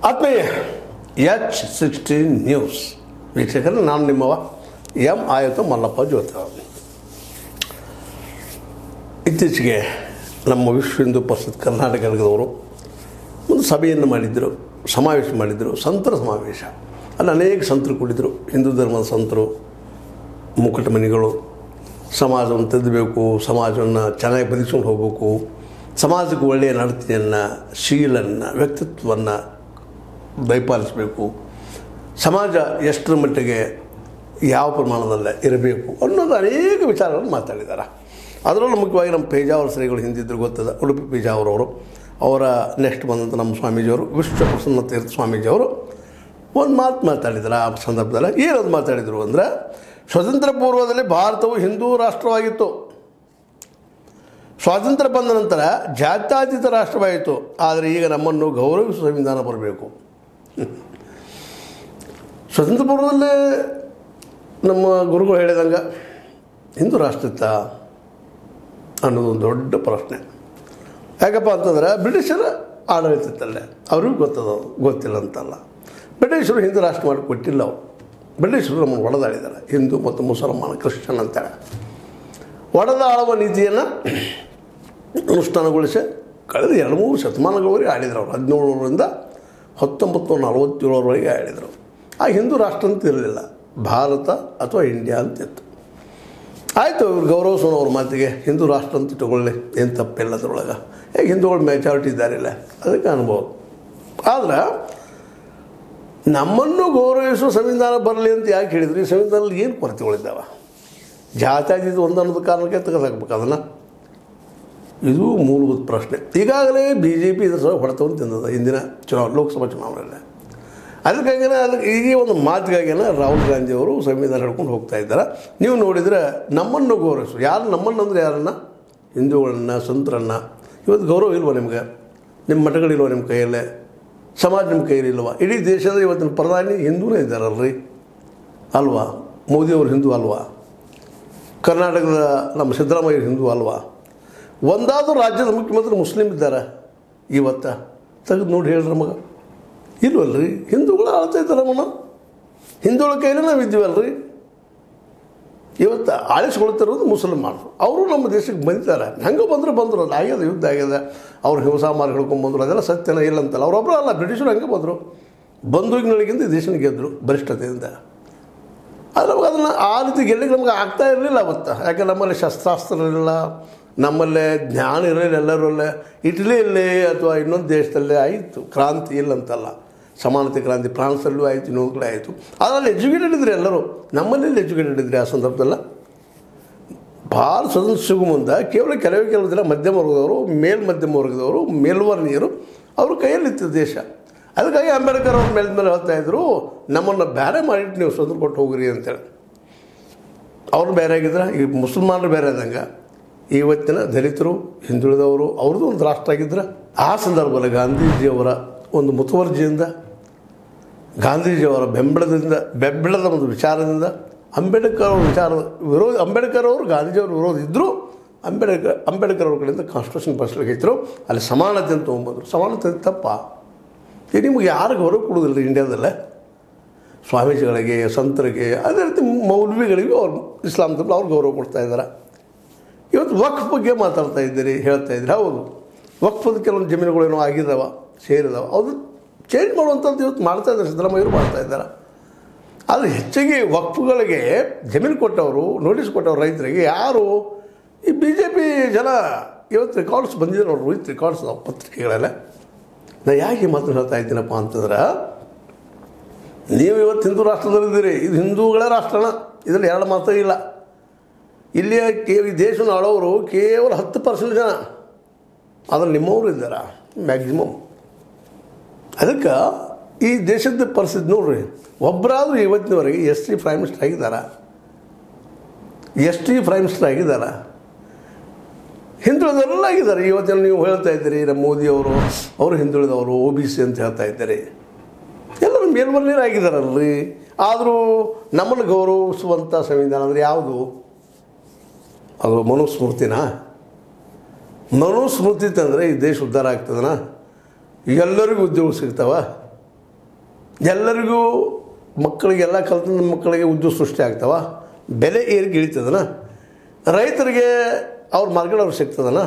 ಆತ್ಮೀಯ H sixteen news ವೀಕ್ಷಕರು ನಾನು ನಿಮ್ಮವ ಎಂ ಆಯತ ಮಲ್ಲಪ್ಪ ಜ್ಯೋತಿ ಇತ್ತೀಚೆಗೆ ನಮ್ಮ ವಿಶ್ವ ಹಿಂದೂ ಪರಿಷತ್ ಕರ್ನಾಟಕ ಘಟಕದವರು ಒಂದು ಸಭೆಯನ್ನು ಮಾಡಿದ್ದರು ಸಮಾವೇಶ ಮಾಡಿದ್ದರು ಸಂತರ ಸಮಾವೇಶ ಅಲ್ಲಿ ಅನೇಕ ಸಂತರು ಕೂಡಿದರು ಹಿಂದೂ ಧರ್ಮದ ಸಂತರು ಮುಕ್ಕಟಮಣಿಗಳು ಸಮಾಜವನ್ನು ತಿದ್ದಬೇಕು ಸಮಾಜವನ್ನು ಚೆನ್ನಾಗಿ ಬದುಕಿಸ್ಕೊಂಡು ಹೋಗಬೇಕು ಸಮಾಜಕ್ಕೆ ಒಳ್ಳೆಯ ನಡತೆಯನ್ನು ಶೀಲನ್ನು ವ್ಯಕ್ತಿತ್ವವನ್ನು ದಯಪಾಲಿಸಬೇಕು ಸಮಾಜ ಎಷ್ಟರ ಮಟ್ಟಿಗೆ ಯಾವ ಪ್ರಮಾಣದಲ್ಲಿ ಇರಬೇಕು ಅನ್ನೋದು ಅನೇಕ ವಿಚಾರಗಳನ್ನು ಮಾತಾಡಿದ್ದಾರೆ ಅದರಲ್ಲೂ ಮುಖ್ಯವಾಗಿ ನಮ್ಮ ಪೇಜಾವರ ಶ್ರೀಗಳು ಹಿಂದಿದ್ರು ಗೊತ್ತದ ಉಡುಪಿ ಪೇಜಾವರವರು ಅವರ ನೆಕ್ಸ್ಟ್ ಬಂದಂಥ ನಮ್ಮ ಸ್ವಾಮೀಜಿಯವರು ವಿಶ್ವ ಪ್ರಸನ್ನ ತೀರ್ಥ ಸ್ವಾಮೀಜಿಯವರು ಒಂದು ಮಾತು ಮಾತಾಡಿದ್ರು ಆ ಸಂದರ್ಭದಲ್ಲಿ ಏನದು ಮಾತಾಡಿದರು ಅಂದರೆ ಸ್ವತಂತ್ರ ಪೂರ್ವದಲ್ಲಿ ಭಾರತವು ಹಿಂದೂ ರಾಷ್ಟ್ರವಾಗಿತ್ತು ಸ್ವಾತಂತ್ರ್ಯ ಬಂದ ನಂತರ ಜಾತ್ಯತೀತ ರಾಷ್ಟ್ರವಾಯಿತು ಆದರೆ ಈಗ ನಮ್ಮನ್ನು ಗೌರವಿಸುವ ಸಂವಿಧಾನ ಬರಬೇಕು ಸ್ವತಂತ್ರ ಪೂರ್ವದಲ್ಲೇ ನಮ್ಮ ಗುರುಗಳು ಹೇಳಿದಂಗೆ ಹಿಂದೂ ರಾಷ್ಟ್ರಿತ್ತ ಅನ್ನೋದು ಒಂದು ದೊಡ್ಡ ಪ್ರಶ್ನೆ ಯಾಕಪ್ಪ ಅಂತಂದ್ರೆ ಬ್ರಿಟಿಷರ ಆಡಳಿತ ಇತ್ತಲ್ಲೇ ಅವ್ರಿಗೂ ಗೊತ್ತದ ಗೊತ್ತಿಲ್ಲ ಅಂತಲ್ಲ ಬ್ರಿಟಿಷರು ಹಿಂದೂ ರಾಷ್ಟ್ರ ಮಾಡಿ ಕೊಟ್ಟಿಲ್ಲ ಅವರು ಬ್ರಿಟಿಷರು ನಮ್ಮನ್ನು ಒಡೆದಾಡಿದ್ದಾರೆ ಹಿಂದೂ ಮತ್ತು ಮುಸಲ್ಮಾನ ಕ್ರಿಶ್ಚಿಯನ್ ಅಂತೇಳಿ ಒಡೆದಾಳುವ ನೀತಿಯನ್ನು ಅನುಷ್ಠಾನಗೊಳಿಸಿ ಕಳೆದ ಎರಡು ಮೂರು ಶತಮಾನಗಳವರೆಗೆ ಆಡಿದ್ರು ಅವರು ಹದಿನೇಳರಿಂದ ಹತ್ತೊಂಬತ್ತು ನೂರ ನಲವತ್ತೇಳರವರೆಗೆ ಆಡಿದರು ಆ ಹಿಂದೂ ರಾಷ್ಟ್ರ ಅಂತ ಇರಲಿಲ್ಲ ಭಾರತ ಅಥವಾ ಇಂಡಿಯಾ ಅಂತಿತ್ತು ಆಯಿತು ಇವ್ರು ಗೌರವಿಸೋಣ ಅವ್ರ ಮಾತಿಗೆ ಹಿಂದೂ ರಾಷ್ಟ್ರ ಅಂತ ತಗೊಳ್ಳಿ ಏನು ತಪ್ಪಿಲ್ಲ ಅದ್ರೊಳಗೆ ಹೇಗೆ ಹಿಂದೂಗಳು ಮೆಚಾರಿಟಿ ಇದ್ದಾರಿಲ್ಲ ಅದಕ್ಕೆ ಅನುಭವ ಆದ್ರೆ ನಮ್ಮನ್ನು ಗೌರವಿಸುವ ಸಂವಿಧಾನ ಬರಲಿ ಅಂತ ಯಾಕೆ ಹೇಳಿದ್ರು ಈ ಸಂವಿಧಾನದಲ್ಲಿ ಏನು ಕೊರತೆಗಳಿದ್ದಾವೆ ಜಾತ್ಯಾತೀತ ಒಂದು ಅನ್ನೋದು ಕಾರಣಕ್ಕೆ ತೆಗೆದಾಕ್ಬೇಕು ಅದನ್ನು ಇದು ಮೂಲಭೂತ ಪ್ರಶ್ನೆ ಈಗಾಗಲೇ ಬಿ ಜೆ ಪಿ ಇದ್ರ ಸಹ ಹೊಡೆತವನ್ನು ತಿಂದದ ಹಿಂದಿನ ಚುನಾವಣೆ ಲೋಕಸಭಾ ಚುನಾವಣೆಯಲ್ಲಿ ಅದಕ್ಕಾಗಿನ ಅದಕ್ಕೆ ಈಗ ಒಂದು ಮಾತಿಗಾಗಿನ ರಾಹುಲ್ ಗಾಂಧಿಯವರು ಸಂವಿಧಾನ ಹಿಡ್ಕೊಂಡು ಹೋಗ್ತಾ ಇದ್ದಾರೆ ನೀವು ನೋಡಿದರೆ ನಮ್ಮನ್ನು ಗೌರವಿಸು ಯಾರು ನಮ್ಮನ್ನು ಅಂದರೆ ಯಾರನ್ನು ಹಿಂದೂಗಳನ್ನು ಸಂತರನ್ನು ಇವತ್ತು ಗೌರವ ಇಲ್ವ ನಿಮ್ಗೆ ನಿಮ್ಮ ಮಠಗಳಿಲ್ವ ನಿಮ್ಮ ಕೈಯಲ್ಲೇ ಸಮಾಜ ನಿಮ್ಮ ಕೈಯಲ್ಲಿ ಇಲ್ವಾ ಇಡೀ ದೇಶದ ಇವತ್ತಿನ ಪ್ರಧಾನಿ ಹಿಂದೂನೇ ಇದ್ದಾರಲ್ರಿ ಅಲ್ವಾ ಮೋದಿಯವರು ಹಿಂದೂ ಅಲ್ವಾ ಕರ್ನಾಟಕದ ನಮ್ಮ ಸಿದ್ದರಾಮಯ್ಯ ಹಿಂದೂ ಅಲ್ವಾ ಒಂದಾದರೂ ರಾಜ್ಯದ ಮುಖ್ಯಮಂತ್ರಿ ಮುಸ್ಲಿಂ ಇದ್ದಾರೆ ಇವತ್ತ ತೆಗೆದು ನೋಡಿ ಹೇಳ್ರಿ ಮಗ ಇಲ್ವಲ್ರಿ ಹಿಂದೂಗಳು ಆಳ್ತಾ ಇದ್ದಾರೆ ನಮ್ಮನ್ನ ಹಿಂದೂಗಳ ಕೈಲೇ ನಾವು ಇದ್ದೀವಲ್ರಿ ಇವತ್ತು ಆಳಿಸ್ಕೊಳ್ತಿರೋದು ಮುಸಲ್ಮಾನರು ಅವರು ನಮ್ಮ ದೇಶಕ್ಕೆ ಬಂದಿದ್ದಾರೆ ಹೆಂಗೆ ಬಂದರೂ ಬಂದರು ಅದು ಆಗ್ಯದ ಯುದ್ಧ ಆಗ್ಯದ ಅವ್ರು ಹಿಂಸಾ ಮಾರ್ಗ ಹಿಡ್ಕೊಂಡ್ಬಂದ್ರು ಅದೆಲ್ಲ ಸತ್ಯನ ಇಲ್ಲ ಅಂತಲ್ಲ ಅವರೊಬ್ಬರು ಅಲ್ಲ ಬ್ರಿಟಿಷರು ಹಂಗೆ ಬಂದರು ಬಂದೂಕಿನೊಳಗಿಂದ ಈ ದೇಶನ ಗೆದ್ದರು ಬಲಿಷ್ಠತೆಯಿಂದ ಆದರೆ ನಮಗೆ ಅದನ್ನು ಆ ರೀತಿ ಗೆಲ್ಲಿಗೆ ನಮಗೆ ಆಗ್ತಾ ಇರಲಿಲ್ಲ ಅವತ್ತು ಯಾಕೆ ನಮ್ಮಲ್ಲಿ ಶಸ್ತ್ರಾಸ್ತ್ರ ಇರಲಿಲ್ಲ ನಮ್ಮಲ್ಲೇ ಜ್ಞಾನ ಇರಲಿಲ್ಲ ಎಲ್ಲರಲ್ಲೇ ಇಟಲಿಯಲ್ಲಿ ಅಥವಾ ಇನ್ನೊಂದು ದೇಶದಲ್ಲೇ ಆಯಿತು ಕ್ರಾಂತಿ ಇಲ್ಲ ಅಂತಲ್ಲ ಸಮಾನತೆ ಕ್ರಾಂತಿ ಫ್ರಾನ್ಸಲ್ಲೂ ಆಯಿತು ಇನ್ನೊಂದು ಕಡೆ ಆಯಿತು ಅದರಲ್ಲಿ ಎಜುಕೇಟೆಡ್ ಇದ್ರಿ ಎಲ್ಲರೂ ನಮ್ಮಲ್ಲಿ ಎಜುಕೇಟೆಡ್ ಇದ್ರಿ ಆ ಸಂದರ್ಭದಲ್ಲ ಭಾಳ ಸ್ವತಂತ್ರ ಸಿಗು ಮುಂದೆ ಕೇವಲ ಕೆಲವೇ ಕೆಲವು ದಿನ ಮಧ್ಯಮ ವರ್ಗದವರು ಮೇಲ್ ಮಧ್ಯಮ ವರ್ಗದವರು ಮೇಲ್ವರ್ಣೀಯರು ಅವ್ರ ಕೈಯಲ್ಲಿತ್ತು ದೇಶ ಅದಕ್ಕಾಗಿ ಅಂಬೇಡ್ಕರ್ ಅವ್ರ ಮೇಲಿದ ಮೇಲೆ ಹೇಳ್ತಾ ಇದ್ರು ನಮ್ಮನ್ನು ಬೇರೆ ಮಾಡಿಟ್ಟು ನೀವು ಸ್ವತಂತ್ರ ಕೊಟ್ಟು ಹೋಗ್ರಿ ಅಂತೇಳಿ ಅವ್ರು ಬೇರೆ ಆಗಿದ್ರೆ ಈ ಮುಸಲ್ಮಾನರು ಬೇರೆ ಆದಂಗೆ ಇವತ್ತಿನ ದಲಿತರು ಹಿಂದುಳಿದವರು ಅವ್ರದ್ದು ಒಂದು ರಾಷ್ಟ್ರ ಆಗಿದ್ರೆ ಆ ಸಂದರ್ಭದಲ್ಲಿ ಗಾಂಧೀಜಿಯವರ ಒಂದು ಮುತುವರ್ಜಿಯಿಂದ ಗಾಂಧೀಜಿಯವರ ಬೆಂಬಲದಿಂದ ಬೆಂಬಲದ ಒಂದು ವಿಚಾರದಿಂದ ಅಂಬೇಡ್ಕರ್ ಅವ್ರ ವಿಚಾರದ ವಿರೋಧ ಅಂಬೇಡ್ಕರ್ ಅವರು ಗಾಂಧೀಜಿಯವ್ರ ವಿರೋಧ ಇದ್ದರೂ ಅಂಬೇಡ್ಕರ್ ಅಂಬೇಡ್ಕರ್ ಅವ್ರ ಕಡೆಯಿಂದ ಕಾನ್ಸ್ಟಿಟ್ಯೂಷನ್ ಬಸ್ಲಿಕ್ಕೆ ಇದ್ರು ಅಲ್ಲಿ ಸಮಾನತೆ ಅಂತ ತೊಗೊಂಬಂದರು ಸಮಾನತೆ ತಪ್ಪ ಈಗ ನಿಮ್ಗೆ ಯಾರು ಗೌರವ ಕೊಡೋದಿಲ್ಲ ಇಂಡಿಯಾದಲ್ಲೇ ಸ್ವಾಮೀಜಿಗಳಿಗೆ ಸಂತರಿಗೆ ಅದೇ ರೀತಿ ಮೌಲ್ವಿಗಳಿಗೂ ಅವ್ರು ಇಸ್ಲಾಂ ಧರ್ಮ ಅವ್ರು ಗೌರವ ಕೊಡ್ತಾ ಇದ್ದಾರೆ ಇವತ್ತು ವಕ್ಫ್ ಬಗ್ಗೆ ಮಾತಾಡ್ತಾ ಇದ್ದೀರಿ ಹೇಳ್ತಾ ಇದ್ದೀರಿ ಹೌದು ವಕ್ಫದ ಕೆಲವೊಂದು ಜಮೀನುಗಳೇನೋ ಆಗಿದ್ದಾವ ಸೇರಿದಾವ ಅದು ಚೇಂಜ್ ಮಾಡುವಂಥದ್ದು ಇವತ್ತು ಮಾಡ್ತಾ ಇದ್ದಾರೆ ಸಿದ್ದರಾಮಯ್ಯರು ಮಾಡ್ತಾ ಇದ್ದಾರೆ ಆದರೆ ಹೆಚ್ಚಿಗೆ ವಕ್ಫುಗಳಿಗೆ ಜಮೀನು ಕೊಟ್ಟವರು ನೋಟಿಸ್ ಕೊಟ್ಟವರು ರೈತರಿಗೆ ಯಾರು ಈ ಬಿ ಜೆ ಪಿ ಜನ ಇವತ್ತು ರೆಕಾರ್ಡ್ಸ್ ಬಂದಿದ್ದಾರೆ ನೋಡ್ರಿ ವಿತ್ ರೆಕಾರ್ಡ್ಸ್ ನಾವು ಪತ್ರಿಕೆಗಳೆಲ್ಲ ನಾ ಯಾಕೆ ಮಾತು ಹೇಳ್ತಾ ಇದ್ದೀನಪ್ಪ ಅಂತಂದ್ರೆ ನೀವು ಇವತ್ತು ಹಿಂದೂ ರಾಷ್ಟ್ರದಲ್ಲಿದ್ದೀರಿ ಇದು ಹಿಂದೂಗಳ ರಾಷ್ಟ್ರನ ಇದರಲ್ಲಿ ಎರಡು ಮಾತೇ ಇಲ್ಲ ಇಲ್ಲಿಯ ಕೇ ಈ ದೇಶನ ಆಳೋರು ಕೇವಲ ಹತ್ತು ಪರ್ಸೆಂಟ್ ಜನ ಅದ್ರಲ್ಲಿ ನಿಮ್ಮವರು ಇದ್ದಾರೆ ಮ್ಯಾಕ್ಸಿಮಮ್ ಅದಕ್ಕೆ ಈ ದೇಶದ ಪರಿಸ್ಥಿತಿ ನೋಡ್ರಿ ಒಬ್ಬರಾದರೂ ಇವತ್ತಿನವರೆಗೆ ಎಸ್ ಟಿ ಪ್ರೈಮ್ ಮಿನಿಸ್ಟರ್ ಆಗಿದ್ದಾರೆ ಎಸ್ ಟಿ ಪ್ರೈಮ್ ಮಿನಿಸ್ಟರ್ ಆಗಿದ್ದಾರೆ ಹಿಂದುಳಿದವರೆಲ್ಲ ಆಗಿದ್ದಾರೆ ಇವತ್ತಿನ ನೀವು ಹೇಳ್ತಾ ಇದ್ದೀರಿ ನಮ್ಮ ಮೋದಿಯವರು ಅವರು ಹಿಂದುಳಿದವರು ಒ ಬಿ ಸಿ ಅಂತ ಹೇಳ್ತಾ ಇದ್ದಾರೆ ಎಲ್ಲರೂ ಮೇಲ್ವರ್ಣೀಯರು ಆಗಿದ್ದಾರಲ್ರಿ ಆದರೂ ನಮ್ಮನ್ನು ಗೌರವಿಸುವಂಥ ಸಂವಿಧಾನ ಅಂದರೆ ಯಾವುದು ಅದು ಮನುಸ್ಮೃತಿನಾ ಮನುಸ್ಮೃತಿ ತಂದರೆ ಈ ದೇಶ ಉದ್ಧಾರ ಆಗ್ತದನ ಎಲ್ಲರಿಗೂ ಉದ್ಯೋಗ ಸಿಗ್ತಾವ ಎಲ್ಲರಿಗೂ ಮಕ್ಕಳಿಗೆಲ್ಲ ಕಲ್ತ ಮಕ್ಕಳಿಗೆ ಉದ್ಯೋಗ ಸೃಷ್ಟಿ ಆಗ್ತಾವ ಬೆಲೆ ಏರಿಕೆ ಇಳಿತದನ ರೈತರಿಗೆ ಅವ್ರ ಮಾರ್ಕೆಟ್ ಅವ್ರಿಗೆ ಸಿಗ್ತದನ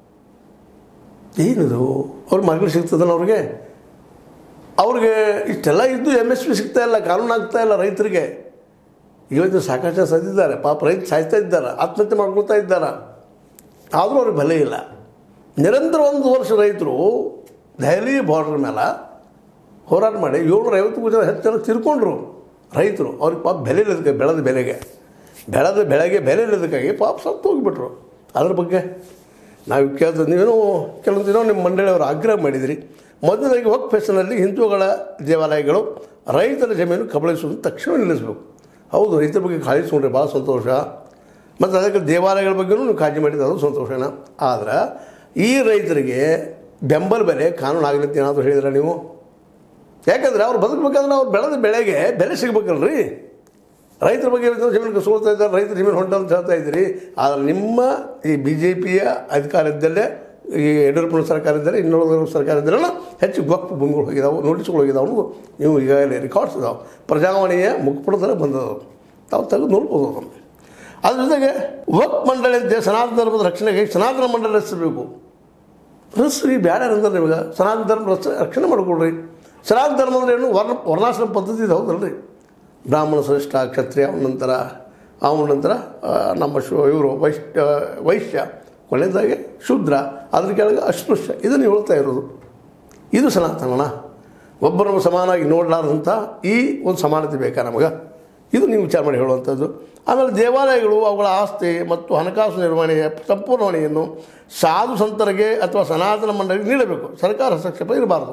ಏನಿದು ಅವ್ರ ಮಾರ್ಕೆಟ್ ಸಿಗ್ತದನ ಅವ್ರಿಗೆ ಅವ್ರಿಗೆ ಇಷ್ಟೆಲ್ಲ ಇದ್ದು ಎಮ್ ಎಸ್ ಪಿ ಸಿಗ್ತಾ ಇಲ್ಲ ಕಾನೂನು ಆಗ್ತಾ ಇಲ್ಲ ರೈತರಿಗೆ ಇವತ್ತು ಸಾಕಷ್ಟು ಜನ ಸತ್ತಿದ್ದಾರೆ ಪಾಪ ರೈತ ಸಾಯ್ತಾ ಇದ್ದಾರೆ ಆತ್ಮಹತ್ಯೆ ಮಾಡ್ಕೊಳ್ತಾ ಇದ್ದಾರೆ ಆದರೂ ಅವ್ರಿಗೆ ಬೆಲೆ ಇಲ್ಲ ನಿರಂತರ ಒಂದು ವರ್ಷ ರೈತರು ದೆಹಲಿ ಬಾರ್ಡ್ರ್ ಮೇಲೆ ಹೋರಾಟ ಮಾಡಿ ಏಳ್ನೂರ ಐವತ್ತು ಜನ ಹೆಚ್ಚು ಜನ ತಿರ್ಕೊಂಡ್ರು ರೈತರು ಅವ್ರಿಗೆ ಪಾಪ ಬೆಲೆ ಇಲ್ಲದಕ್ಕೆ ಬೆಳೆದ ಬೆಲೆಗೆ ಬೆಳೆದ ಬೆಳೆಗೆ ಬೆಲೆ ಇಲ್ಲದಕ್ಕಾಗಿ ಪಾಪ ಸತ್ತು ಹೋಗಿಬಿಟ್ರು ಅದ್ರ ಬಗ್ಗೆ ನಾವು ಕೇಳ್ತದೆ ನೀವೇನೋ ಕೆಲವೊಂದು ದಿನ ನಿಮ್ಮ ಮಂಡಳಿಯವರು ಆಗ್ರಹ ಮಾಡಿದಿರಿ ಮೊದಲನೇದಾಗಿ ವಕ್ ಫೆಷನಲ್ಲಿ ಹಿಂದೂಗಳ ದೇವಾಲಯಗಳು ರೈತರ ಜಮೀನು ಕಬಳಿಸುವುದನ್ನು ತಕ್ಷಣ ನಿಲ್ಲಿಸಬೇಕು ಹೌದು ರೈತರ ಬಗ್ಗೆ ಕಾಳಜಿ ತೊಗೊಂಡ್ರೆ ಭಾಳ ಸಂತೋಷ ಮತ್ತು ಅದಕ್ಕೆ ದೇವಾಲಯಗಳ ಬಗ್ಗೆನೂ ನೀವು ಕಾಳಜಿ ಮಾಡಿದ್ದು ಅದು ಸಂತೋಷನ ಆದ್ರೆ ಈ ರೈತರಿಗೆ ಬೆಂಬಲ ಬೆಲೆ ಕಾನೂನು ಆಗಲಿ ಅಂತ ಏನಾದರೂ ಹೇಳಿದ್ರೆ ನೀವು ಯಾಕಂದರೆ ಅವ್ರು ಬದುಕಬೇಕಾದ್ರೆ ಅವ್ರು ಬೆಳೆದ ಬೆಳೆಗೆ ಬೆಲೆ ಸಿಗ್ಬೇಕಲ್ರಿ ರೈತರ ಬಗ್ಗೆ ಇವತ್ತು ಜಮೀನು ಕಸ್ಕೊಳ್ತಾ ಇದ್ದಾರೆ ರೈತರ ಜಮೀನು ಹೊಂಟ ಅಂತ ಹೇಳ್ತಾ ಇದ್ದೀರಿ ಆದರೆ ನಿಮ್ಮ ಈ ಬಿ ಜೆ ಪಿಯ ಅಧಿಕಾರದಲ್ಲೇ ಈ ಯಡಿಯೂರಪ್ಪನ ಸರ್ಕಾರ ಇದ್ದರೆ ಇನ್ನೂರು ಸರ್ಕಾರ ಇದ್ದರೆಲ್ಲ ಹೆಚ್ಚು ಗೊತ್ತು ಭೂಮಿಗಳು ಹೋಗಿದಾವೆ ನೋಟಿಸ್ಗಳು ಹೋಗಿದಾವೆ ಅನ್ನೋದು ನೀವು ಈಗಾಗಲೇ ರೆಕಾರ್ಡ್ಸ್ ಇದಾವೆ ಪ್ರಜಾವಾಣಿಯ ಮುಖಪುಟದಲ್ಲೇ ಬಂದವು ತಾವು ತೆಗೆದು ನೋಡ್ಬೋದು ಅದನ್ನು ಅದ್ರ ಜೊತೆಗೆ ವಕ್ ಮಂಡಳಿ ಅಂತ ಸನಾತನ ಧರ್ಮದ ರಕ್ಷಣೆಗೆ ಸನಾತನ ಮಂಡಳಿ ರಚಿಸಬೇಕು ರಚಿಸ್ರಿ ಬೇಡ ಅಂದ್ರೆ ನಿಮಗೆ ಸನಾತನ ಧರ್ಮ ರಚ ರಕ್ಷಣೆ ಮಾಡ್ಕೊಳ್ರಿ ಸನಾತನ ಧರ್ಮ ಅಂದ್ರೆ ಏನು ವರ್ಣ ವರ್ಣಾಶ್ರಮ ಪದ್ಧತಿ ಇದೆ ಹೌದಲ್ರಿ ಬ್ರಾಹ್ಮಣ ಶ್ರೇಷ್ಠ ಕ್ಷತ್ರಿಯ ಅವನ ನಂತರ ಅವನ ನಂತರ ಆ, ನಮ್ಮ ಶು ಇವರು ವೈಶ್ಯ ವೈಶ್ಯ ಕೊನೆಯದಾಗಿ ಶೂದ್ರ ಅದ್ರ ಕೆಳಗೆ ಅಸ್ಪೃಶ್ಯ ಇದನ್ನು ಹೇಳ್ತಾ ಇರೋದು ಇದು ಸನಾತನನ ಒಬ್ಬರನ್ನು ಸಮಾನವಾಗಿ ನೋಡಲಾರ್ದಂಥ ಈ ಒಂದು ಸಮಾನತೆ ಬೇಕಾ ನಮಗೆ ಇದು ನೀವು ವಿಚಾರ ಮಾಡಿ ಹೇಳುವಂಥದ್ದು ಆಮೇಲೆ ದೇವಾಲಯಗಳು ಅವುಗಳ ಆಸ್ತಿ ಮತ್ತು ಹಣಕಾಸು ನಿರ್ವಹಣೆಯ ಸಂಪೂರ್ಣ ಹೊಣೆಯನ್ನು ಸಾಧು ಸಂತರಿಗೆ ಅಥವಾ ಸನಾತನ ಮಂಡಳಿಗೆ ನೀಡಬೇಕು ಸರ್ಕಾರ ಹಸ್ತಕ್ಷೇಪ ಇರಬಾರ್ದು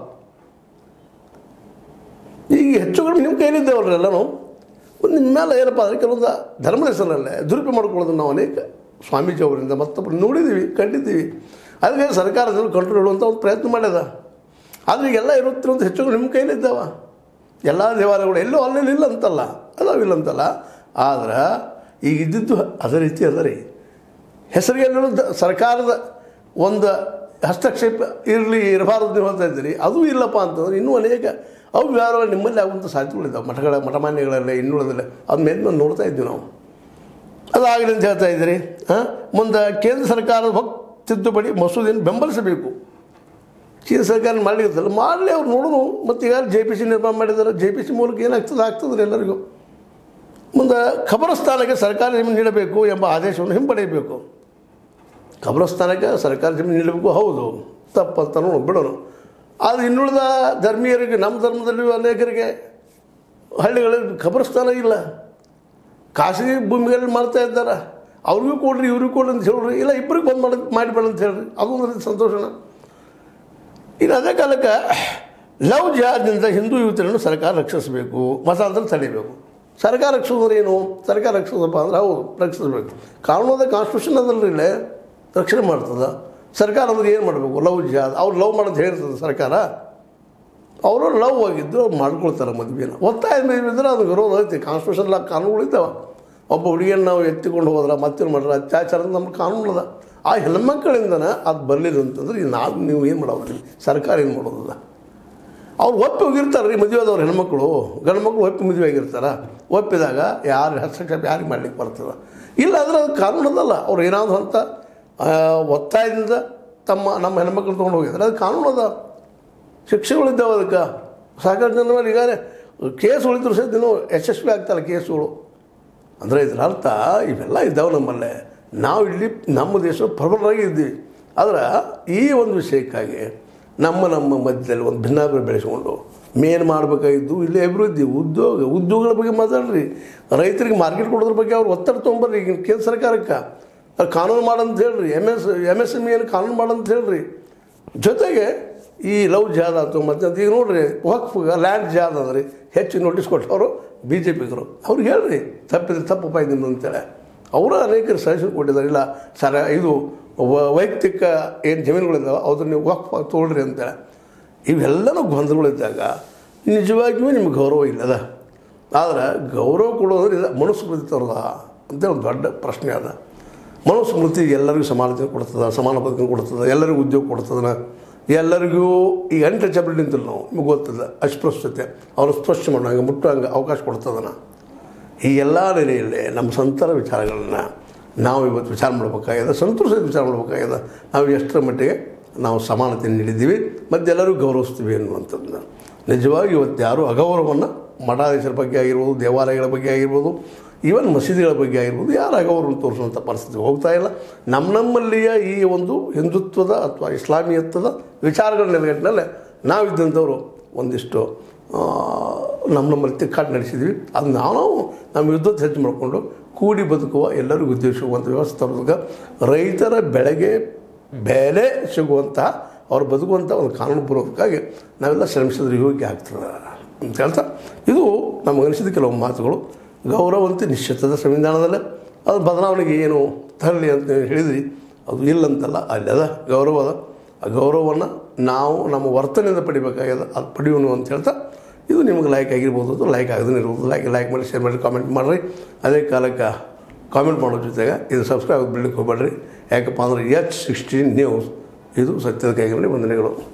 ಈಗ ಹೆಚ್ಚು ಕಡಿಮೆ ನಿಮ್ಮ ಕೈಲಿದ್ದೇವಲ್ರಿ ಎಲ್ಲನೂ ಒಂದು ನಿಮ್ಮ ಮೇಲೆ ಏನಪ್ಪ ಅಂದರೆ ಕೆಲವೊಂದು ಧರ್ಮದ ಹೆಸರಲ್ಲೇ ದುರುಪಯೋಗ ಮಾಡ್ಕೊಳ್ಳೋದನ್ನು ನಾವು ಅನೇಕ ಸ್ವಾಮೀಜಿ ಅವರಿಂದ ಮತ್ತೊಬ್ಬರು ನೋಡಿದ್ದೀವಿ ಕಂಡಿದ್ದೀವಿ ಅದಕ್ಕೆ ಸರ್ಕಾರದಲ್ಲಿ ಕಂಟ್ರೋಲ್ ಇಡುವಂಥ ಒಂದು ಪ್ರಯತ್ನ ಮಾಡ್ಯದ ಆದರೆ ಈಗೆಲ್ಲ ಇರುತ್ತಿರುವಂಥ ಹೆಚ್ಚು ಕಡಿಮೆ ನಿಮ್ಮ ಕೈಲಿದ್ದಾವ ಎಲ್ಲ ದೇವಾಲಯಗಳು ಎಲ್ಲೋ ಅಲ್ಲೆಲ್ಲಿ ಇಲ್ಲ ಅಂತಲ್ಲ ಅದಾವಿಲ್ಲ ಅಂತಲ್ಲ ಆದ್ರೆ ಈಗ ಇದ್ದಿದ್ದು ಅದೇ ರೀತಿ ಅದ ರೀ ಹೆಸರಿಗೆ ಎಲ್ಲರೂ ದ- ಸರ್ಕಾರದ ಒಂದು ಹಸ್ತಕ್ಷೇಪ ಇರಲಿ ಇರಬಾರದು ನೀವು ಹೇಳ್ತಾ ಇದ್ದೀರಿ ಅದು ಇಲ್ಲಪ್ಪ ಅಂತಂದ್ರೆ ಇನ್ನೂ ಅನೇಕ ಅವು ವ್ಯವಹಾರಗಳು ನಿಮ್ಮಲ್ಲಿ ಆಗುವಂಥ ಸಾಧ್ಯತೆಗಳಿದ್ದಾವೆ ಮಠಗಳ ಮಠಮಾನ್ಯಗಳಲ್ಲೇ ಇನ್ನುಳಿದಲ್ಲೇ ಅದು ಮೇಲೆ ಮೇಲೆ ನೋಡ್ತಾ ಇದ್ದೀವಿ ನಾವು ಅದಾಗಲಿ ಅಂತ ಹೇಳ್ತಾ ಇದ್ದೀರಿ ಹಾಂ ಮುಂದೆ ಕೇಂದ್ರ ಸರ್ಕಾರದ ಭಕ್ ತಿದ್ದುಪಡಿ ಮಸೂದೆಯನ್ನು ಬೆಂಬಲಿಸಬೇಕು ಕೇಂದ್ರ ಸರ್ಕಾರ ಮಾಡಲಿಕ್ಕಲ್ಲ ಮಾಡಲಿ ಅವ್ರು ನೋಡೋಣ ಮತ್ತು ಈಗ ಜೆ ಪಿ ಸಿ ನಿರ್ಮಾಣ ಮಾಡಿದ್ದಾರೆ ಜೆ ಪಿ ಸಿ ಮೂಲಕ ಏನಾಗ್ತದೆ ಆಗ್ತದೆ ಎಲ್ಲರಿಗೂ ಮುಂದೆ ಖಬರಸ್ಥಾನಕ್ಕೆ ಸರ್ಕಾರ ಜಮೀನು ನೀಡಬೇಕು ಎಂಬ ಆದೇಶವನ್ನು ಹಿಂಪಡೆಯಬೇಕು ಖಬರಸ್ಥಾನಕ್ಕೆ ಸರ್ಕಾರ ಜಮೀನು ನೀಡಬೇಕು ಹೌದು ತಪ್ಪಂತನೂ ಬಿಡೋಣ ಆದರೆ ಇನ್ನುಳಿದ ಧರ್ಮೀಯರಿಗೆ ನಮ್ಮ ಧರ್ಮದಲ್ಲಿ ಅನೇಕರಿಗೆ ಹಳ್ಳಿಗಳಲ್ಲಿ ಖಬರಸ್ಥಾನ ಇಲ್ಲ ಖಾಸಗಿ ಭೂಮಿಗಳಲ್ಲಿ ಮಾಡ್ತಾ ಇದ್ದಾರೆ ಅವ್ರಿಗೂ ಕೊಡ್ರಿ ಇವ್ರಿಗೂ ಕೊಡ್ರಿ ಅಂತ ಹೇಳ್ರಿ ಇಲ್ಲ ಇಬ್ಬರಿಗೆ ಬಂದು ಮಾಡಿ ಮಾಡಿಬೇಡ ಅಂತ ಹೇಳ್ರಿ ಅದೊಂದು ರೀತಿ ಸಂತೋಷನ ಇನ್ನು ಅದೇ ಕಾಲಕ್ಕೆ ಲವ್ ಜಿಹಾದ್ನಿಂದ ಹಿಂದೂ ಯುವತಿಯನ್ನು ಸರ್ಕಾರ ರಕ್ಷಿಸಬೇಕು ಮತಾಂತರ ತಡಿಬೇಕು ಸರ್ಕಾರ ರಕ್ಷಿಸೋದ್ರೆ ಏನು ಸರ್ಕಾರ ರಕ್ಷಿಸಪ್ಪ ಅಂದ್ರೆ ಹೌದು ರಕ್ಷಿಸಬೇಕು ಕಾನೂನದ ಕಾನ್ಸ್ಟಿಟ್ಯೂಷನ್ ಅದಲ್ರಿ ಇಲ್ಲೇ ರಕ್ಷಣೆ ಮಾಡ್ತದೆ ಸರ್ಕಾರ ಅಂದ್ರೆ ಏನು ಮಾಡಬೇಕು ಲವ್ ಜಿಹಾದ್ ಅವ್ರು ಲವ್ ಮಾಡೋದು ಹೇಳ್ತದೆ ಸರ್ಕಾರ ಅವರು ಲವ್ ಆಗಿದ್ದು ಅವ್ರು ಮಾಡ್ಕೊಳ್ತಾರೆ ಮದುವೆನ ಒತ್ತಾಯ ಮೇಲೆ ಇದ್ರೆ ಅದು ವಿರೋಧ ಐತಿ ಕಾನ್ಸ್ಟಿಟ್ಯೂಷನ್ ಕಾನೂನುಗಳಿದ್ದಾವೆ ಒಬ್ಬ ಹುಡುಗಿಯನ್ನು ನಾವು ಎತ್ತಿಕೊಂಡು ಹೋದ್ರೆ ಮತ್ತೇನು ಮಾಡ್ರೆ ಅತ್ಯಾಚಾರ ಅಂತ ನಮ್ಮ ಕಾನೂನು ಅದ ಆ ಹೆಣ್ಮಕ್ಕಳಿಂದನೇ ಅದು ಬರಲಿಲ್ಲ ಅಂತಂದ್ರೆ ಈಗ ನಾವು ನೀವು ಏನು ಮಾಡೋದ್ರಿ ಸರ್ಕಾರ ಏನು ಮಾಡೋದಿಲ್ಲ ಅವ್ರು ಒಪ್ಪಿ ಹೋಗಿರ್ತಾರೆ ರೀ ಮದುವೆ ಆದವ್ರು ಹೆಣ್ಮಕ್ಳು ಗಂಡು ಮಕ್ಕಳು ಒಪ್ಪಿ ಮದುವೆ ಆಗಿರ್ತಾರೆ ಒಪ್ಪಿದಾಗ ಯಾರು ಹಸ್ತಕ್ಷೇಪ ಯಾರಿಗೆ ಮಾಡ್ಲಿಕ್ಕೆ ಬರ್ತದೆ ಇಲ್ಲ ಅಂದ್ರೆ ಅದು ಕಾನೂನು ಅದಲ್ಲ ಅವ್ರು ಏನಾದರೂ ಅಂತ ಆ, ಒತ್ತಾಯದಿಂದ ತಮ್ಮ ನಮ್ಮ ಹೆಣ್ಮಕ್ಳು ತೊಗೊಂಡು ಹೋಗಿದ್ದಾರೆ ಅದು ಕಾನೂನು ಅದ ಶಿಕ್ಷೆಗಳಿದ್ದಾವೆ ಅದಕ್ಕೆ ಸಾಕಷ್ಟು ಜನ ಮೇಲೆ ಈಗಾಗಲೇ ಕೇಸ್ ಉಳಿದ್ರು ಸಹಿತ ಇನ್ನೂ ಯಶಸ್ವಿ ಆಗ್ತಾರೆ ಕೇಸುಗಳು ಅಂದರೆ ಇದರ ಅರ್ಥ ಇವೆಲ್ಲ ಇದ್ದಾವೆ ನಮ್ಮಲ್ಲೇ ನಾವು ಇಲ್ಲಿ ನಮ್ಮ ದೇಶ ಪ್ರಬಲರಾಗಿ ಇದ್ದೀವಿ ಆದರೆ ಈ ಒಂದು ವಿಷಯಕ್ಕಾಗಿ ನಮ್ಮ ನಮ್ಮ ಮಧ್ಯದಲ್ಲಿ ಒಂದು ಭಿನ್ನಾಭಿಪ್ರಾಯ ಬೆಳೆಸ್ಕೊಂಡು ಮೇನ್ ಮಾಡಬೇಕಾಗಿದ್ದು ಇಲ್ಲಿ ಅಭಿವೃದ್ಧಿ ಉದ್ಯೋಗ ಉದ್ಯೋಗಗಳ ಬಗ್ಗೆ ಮಾತಾಡ್ರಿ ರೈತರಿಗೆ ಮಾರ್ಕೆಟ್ ಕೊಡೋದ್ರ ಬಗ್ಗೆ ಅವ್ರು ಒತ್ತಡ ತೊಗೊಂಬರ್ರಿ ಈಗ ಕೇಂದ್ರ ಸರ್ಕಾರಕ್ಕೆ ಅದು ಕಾನೂನು ಮಾಡಂತ ಹೇಳ್ರಿ M S M S M ಏನು ಕಾನೂನು ಮಾಡಂತ ಹೇಳ್ರಿ ಜೊತೆಗೆ ಈ ಲವ್ ಜಾದ ಆಯ್ತು ಮತ್ತು ಈಗ ನೋಡ್ರಿ ವಕ್ಫ್ ಲ್ಯಾಂಡ್ ಜಾದ ಅಂದ್ರೆ ಹೆಚ್ಚು ನೋಟಿಸ್ ಕೊಟ್ಟವರು ಬಿ ಜೆ ಪಿಗರು ಅವ್ರಿಗೆ ಹೇಳ್ರಿ ತಪ್ಪಿದ್ರೆ ತಪ್ಪಪ್ಪ ನಿಮ್ಮದು ಅಂತೇಳಿ ಅವರು ಅನೇಕರು ಸಜೆಷನ್ ಕೊಟ್ಟಿದ್ದಾರೆ ಇಲ್ಲ ಸರ ಇದು ವ- ವೈಯಕ್ತಿಕ ಏನು ಜಮೀನುಗಳಿದ್ದಾವೆ ಅದನ್ನ ನೀವು ವಕ್ಫ್ ತೊಗೊಳ್ರಿ ಅಂತೇಳಿ ಇವೆಲ್ಲನೂ ಗೊಂದಲಗಳಿದ್ದಾಗ ನಿಜವಾಗಿಯೂ ನಿಮ್ಗೆ ಗೌರವ ಇಲ್ಲದ ಆದ್ರೆ ಗೌರವ ಕೊಡೋದ್ರೆ ಇದು ಮನುಸ್ಮೃತಿ ತರದ ಅಂತೇಳಿ ಒಂದು ದೊಡ್ಡ ಪ್ರಶ್ನೆ ಅದ ಮನುಸ್ಮೃತಿ ಎಲ್ಲರಿಗೂ ಸಮಾನತೆ ಕೊಡ್ತದೆ ಸಮಾನ ಬದುಕು ಕೊಡ್ತದೆ ಎಲ್ಲರಿಗೂ ಉದ್ಯೋಗ ಕೊಡ್ತದೆ ಎಲ್ಲರಿಗೂ ಈಗ ಅನ್ಟಚಬಿಲಿಟಿ ನಿಂತಿಲ್ಲ ನಾವು ನಿಮಗೆ ಗೊತ್ತಿಲ್ಲ ಅಸ್ಪೃಶ್ಯತೆ ಅವ್ರು ಸ್ಪರ್ಶ ಮಾಡೋಂಗೆ ಮುಟ್ಟೋಂಗೆ ಅವಕಾಶ ಕೊಡ್ತದನ ಈ ಎಲ್ಲ ನೆಲೆಯಲ್ಲಿ ನಮ್ಮ ಸಂತರ ವಿಚಾರಗಳನ್ನ ನಾವು ಇವತ್ತು ವಿಚಾರ ಮಾಡಬೇಕಾಗಿದೆ ಸಂತೋಷದ ವಿಚಾರ ಮಾಡಬೇಕಾಗಿದೆ ನಾವು ಎಷ್ಟರ ಮಟ್ಟಿಗೆ ನಾವು ಸಮಾನತೆ ನೀಡಿದ್ದೀವಿ ಮತ್ತು ಎಲ್ಲರೂ ಗೌರವಿಸ್ತೀವಿ ಅನ್ನುವಂಥದ್ದನ್ನ ನಿಜವಾಗಿ ಇವತ್ತು ಯಾರು ಅಗೌರವವನ್ನು ಮಠಾಧೀಶರ ಬಗ್ಗೆ ಆಗಿರ್ಬೋದು ದೇವಾಲಯಗಳ ಬಗ್ಗೆ ಆಗಿರ್ಬೋದು ಈವನ್ ಮಸೀದಿಗಳ ಬಗ್ಗೆ ಆಗಿರ್ಬೋದು ಯಾರು ಅಗೌರವ ತೋರಿಸುವಂಥ ಪರಿಸ್ಥಿತಿ ಹೋಗ್ತಾ ಇಲ್ಲ ನಮ್ಮ ನಮ್ಮಲ್ಲಿಯ ಈ ಒಂದು ಹಿಂದುತ್ವದ ಅಥವಾ ಇಸ್ಲಾಮಿಯತ್ವದ ವಿಚಾರಗಳ ನೆಲೆಗಟ್ಟಿನಲ್ಲೇ ನಾವಿದ್ದಂಥವರು ಒಂದಿಷ್ಟು ಆ, ನಮ್ಮ ನಮ್ಮಲ್ಲಿ ತಿಕ್ಕಾಟ ನಡೆಸಿದ್ವಿ ಅದು ನಾವು ನಮ್ಮ ಯುದ್ಧದ ಹೆಚ್ಚು ಮಾಡಿಕೊಂಡು ಕೂಡಿ ಬದುಕುವ ಎಲ್ಲರಿಗೂ ಉದ್ಯೋಗ ಸಿಗುವಂಥ ವ್ಯವಸ್ಥೆ ತರೋದಕ್ಕೆ ರೈತರ ಬೆಳೆಗೆ ಬೆಲೆ ಸಿಗುವಂತಹ ಅವ್ರು ಬದುಕುವಂಥ ಒಂದು ಕಾನೂನು ಪೂರ್ವಕವಾಗಿ ನಾವೆಲ್ಲ ಶ್ರಮಿಸಿದ್ರೆ ಯೋಗ್ಯ ಆಗ್ತದೆ ಅಂತ ಹೇಳ್ತಾ ಇದು ನಮಗನಿಸಿದ ಕೆಲವು ಮಾತುಗಳು ಗೌರವಂತೆ ನಿಶ್ಚಿತದ ಸಂವಿಧಾನದಲ್ಲೇ ಅದು ಬದಲಾವಣೆಗೆ ಏನು ತರಲಿ ಅಂತ ನೀವು ಹೇಳಿದ್ರಿ ಅದು ಇಲ್ಲಂತಲ್ಲ ಅಲ್ಲಿ ಅದ ಗೌರವ ಅದ ಆ ಗೌರವವನ್ನು ನಾವು ನಮ್ಮ ವರ್ತನೆಯಿಂದ ಪಡಿಬೇಕಾಗ್ಯದ ಅದು ಪಡೆಯೋಣ ಅಂತ ಹೇಳ್ತಾ ಇದು ನಿಮಗೆ ಲೈಕ್ ಆಗಿರ್ಬೋದು ಅದು ಲೈಕ್ ಆಗದೇ ಇರ್ಬೋದು ಲೈಕ್ ಲೈಕ್ ಮಾಡಿ ಶೇರ್ ಮಾಡಿ ಕಾಮೆಂಟ್ ಮಾಡಿರಿ ಅದೇ ಕಾಲಕ್ಕೆ ಕಾಮೆಂಟ್ ಮಾಡೋ ಜೊತೆಗೆ ಇದು ಸಬ್ಸ್ಕ್ರೈಬ್ ಬಿಡ್ಲಿಕ್ಕೆ ಹೋಗ್ಬೇಡ್ರಿ ಯಾಕಪ್ಪ ಅಂದರೆ ಎಚ್ ಸಿಕ್ಸ್ಟೀನ್ ನ್ಯೂಸ್ ಇದು ಸತ್ಯದ ಕೈಗಳಲ್ಲಿ ವಂದನೆಗಳು